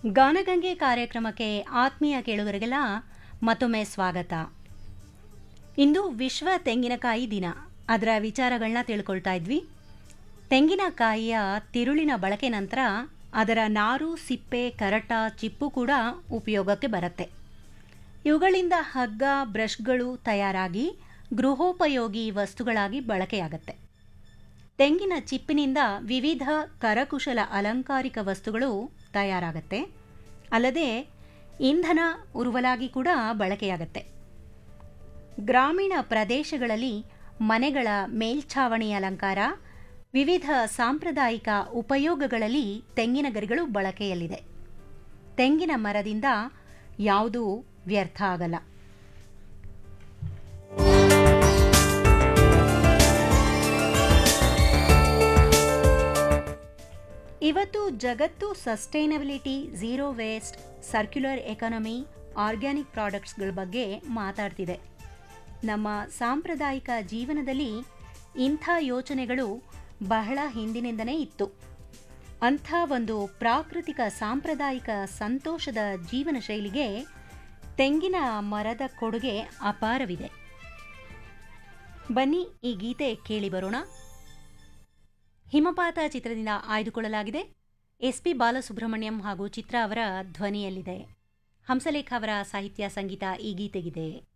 ಗಾನಗಂಗೆ ಕಾರ್ಯಕ್ರಮಕ್ಕೆ ಆತ್ಮೀಯ ಕೇಳುಗರಿಗೆಲ್ಲ ಮತ್ತೊಮ್ಮೆ ಸ್ವಾಗತ ಇಂದು ವಿಶ್ವ ತೆಂಗಿನಕಾಯಿ ದಿನ ಅದರ ವಿಚಾರಗಳನ್ನ ತಿಳ್ಕೊಳ್ತಾ ಇದ್ವಿ ತೆಂಗಿನಕಾಯಿಯ ತಿರುಳಿನ ಬಳಕೆ ನಂತರ ಅದರ ನಾರು ಸಿಪ್ಪೆ ಕರಟ ಚಿಪ್ಪು ಕೂಡ ಉಪಯೋಗಕ್ಕೆ ಬರುತ್ತೆ ಇವುಗಳಿಂದ ಹಗ್ಗ ಬ್ರಷ್ಗಳು ತಯಾರಾಗಿ ಗೃಹೋಪಯೋಗಿ ವಸ್ತುಗಳಾಗಿ ಬಳಕೆಯಾಗತ್ತೆ ತೆಂಗಿನ ಚಿಪ್ಪಿನಿಂದ ವಿವಿಧ ಕರಕುಶಲ ಅಲಂಕಾರಿಕ ವಸ್ತುಗಳು ತಯಾರಾಗತ್ತೆ ಅಲ್ಲದೆ ಇಂಧನ ಉರುವಲಾಗಿ ಕೂಡ ಬಳಕೆಯಾಗತ್ತೆ ಗ್ರಾಮೀಣ ಪ್ರದೇಶಗಳಲ್ಲಿ ಮನೆಗಳ ಮೇಲ್ಛಾವಣಿ ಅಲಂಕಾರ ವಿವಿಧ ಸಾಂಪ್ರದಾಯಿಕ ಉಪಯೋಗಗಳಲ್ಲಿ ತೆಂಗಿನ ಗರಿಗಳು ಬಳಕೆಯಲ್ಲಿದೆ ತೆಂಗಿನ ಮರದಿಂದ ಯಾವುದೂ ವ್ಯರ್ಥ ಆಗಲ್ಲ ಇವತ್ತು ಜಗತ್ತು sustainability zero waste circular economy organic ಪ್ರಾಡಕ್ಟ್ಸ್ಗಳ ಬಗ್ಗೆ ಮಾತಾಡ್ತಿದೆ ನಮ್ಮ ಸಾಂಪ್ರದಾಯಿಕ ಜೀವನದಲ್ಲಿ ಇಂಥ ಯೋಚನೆಗಳು ಬಹಳ ಹಿಂದಿನಿಂದನೇ ಇತ್ತು ಅಂಥ ಒಂದು ಪ್ರಾಕೃತಿಕ ಸಾಂಪ್ರದಾಯಿಕ ಸಂತೋಷದ ಜೀವನ ಶೈಲಿಗೆ ತೆಂಗಿನ ಮರದ ಕೊಡುಗೆ ಅಪಾರವಿದೆ ಬನ್ನಿ ಈ ಗೀತೆ ಕೇಳಿ ಬರೋಣ ಹಿಮಪಾತ ಚಿತ್ರದಿಂದ ಆಯ್ದುಕೊಳ್ಳಲಾಗಿದೆ ಎಸ್ ಪಿ ಬಾಲಸುಬ್ರಹ್ಮಣ್ಯಂ ಹಾಗೂ ಚಿತ್ರ ಅವರ ಧ್ವನಿಯಲ್ಲಿದೆ ಹಂಸಲೇಖ ಅವರ ಸಾಹಿತ್ಯ ಸಂಗೀತ ಈ ಗೀತೆಗಿದೆ